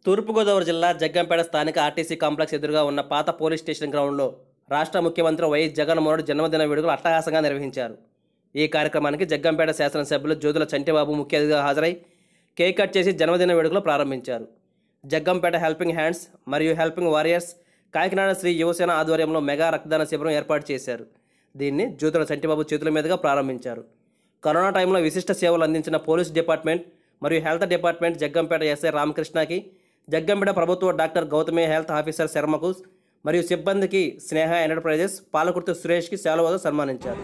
తూర్పుగోదావరి జిల్లా జగ్గంపేట స్థానిక RTC complex ఎదురుగా ఉన్న పాత పోలీస్ స్టేషన్ గ్రౌండ్లో రాష్ట్ర ముఖ్యమంత్రి వైఎస్ జగన్మోహన్ రెడ్డి జన్మదిన వేడుకలు అట్టహాసంగా నిర్వహించారు ఈ కార్యక్రమానికి జగ్గంపేట శాసనసభ్యులు జ్యోతుల చంటిబాబు ముఖ్య అతిథిగా హాజరై కేక్ కట్ చేసి జన్మదిన వేడుకలు ప్రారంభించారు జగ్గంపేట హెల్పింగ్ హ్యాండ్స్ మరియు హెల్పింగ్ వారియర్స్ కాకినాడ శ్రీ యువసేన ఆధ్వర్యంలో మెగా రక్తదాన శిబిరం ఏర్పాటు చేశారు దీన్ని జ్యోతుల చంటిబాబు చేతుల మీదుగా ప్రారంభించారు కరోనా టైంలో విశిష్ట సేవలు అందించిన పోలీస్ డిపార్ట్మెంట్ మరియు హెల్త్ డిపార్ట్మెంట్ జగ్గంపేట ఎస్ఐ రామకృష్ణకి జగ్గంపేట ప్రభుత్వ డాక్టర్ గౌతమి హెల్త్ ఆఫీసర్ శర్మకు మరియు సిబ్బందికి స్నేహ ఎంటర్ప్రైజెస్ పాలకుర్తి సురేష్కి సెలవుగా సన్మానించారు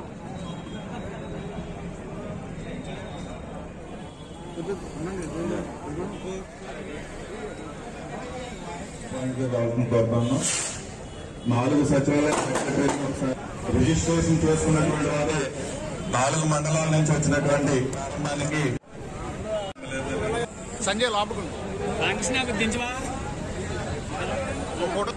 దానికి రావాలని కోరుతాను నాలుగు సచివాలయ సెక్రటరీలు ఒకసారి రిజిస్ట్రేషన్ చేసుకున్నటువంటి వారు నాలుగు మండలాల నుంచి వచ్చినటువంటి ప్రారంభానికి సంజయ్ లోపలికి రామకృష్ణ దించవా ఒక ఫోటో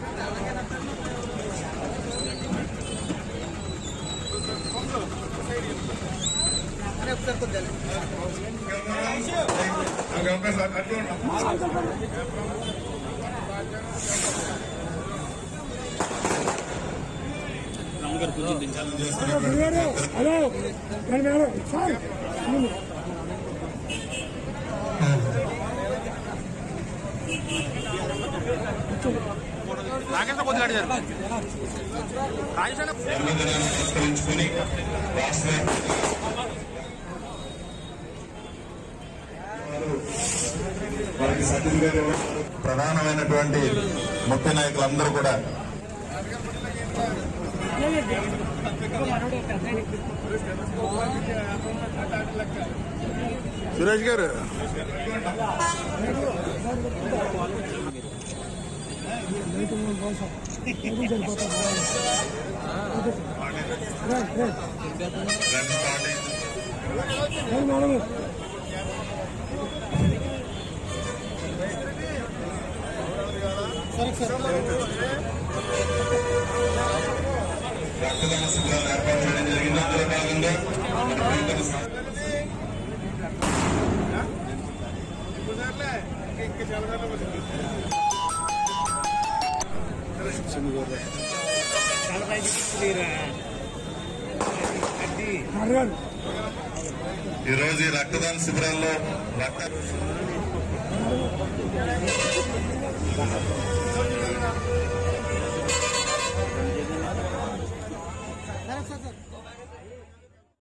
రామగారు కొంచెం దించాలి నాగేంద్ర కొద్దిగా అడిగారు రాజేశాన జన్మదినాన్ని పురస్కరించుకుని రాష్ట్ర వారికి సర్టిఫికేట్ ఇవ్వడం ప్రధానమైనటువంటి ముఖ్య నాయకులందరూ కూడా సురేష్ గారు ఫ్రెండ్స్ పార్టీ రక్తదాన శిబిరాలు ఏర్పాటు చేయడం జరిగింది అందులో భాగంగా మన ప్రియతమ సా- ఈ రోజు ఈ రక్తదాన శిబిరాల్లో రక్త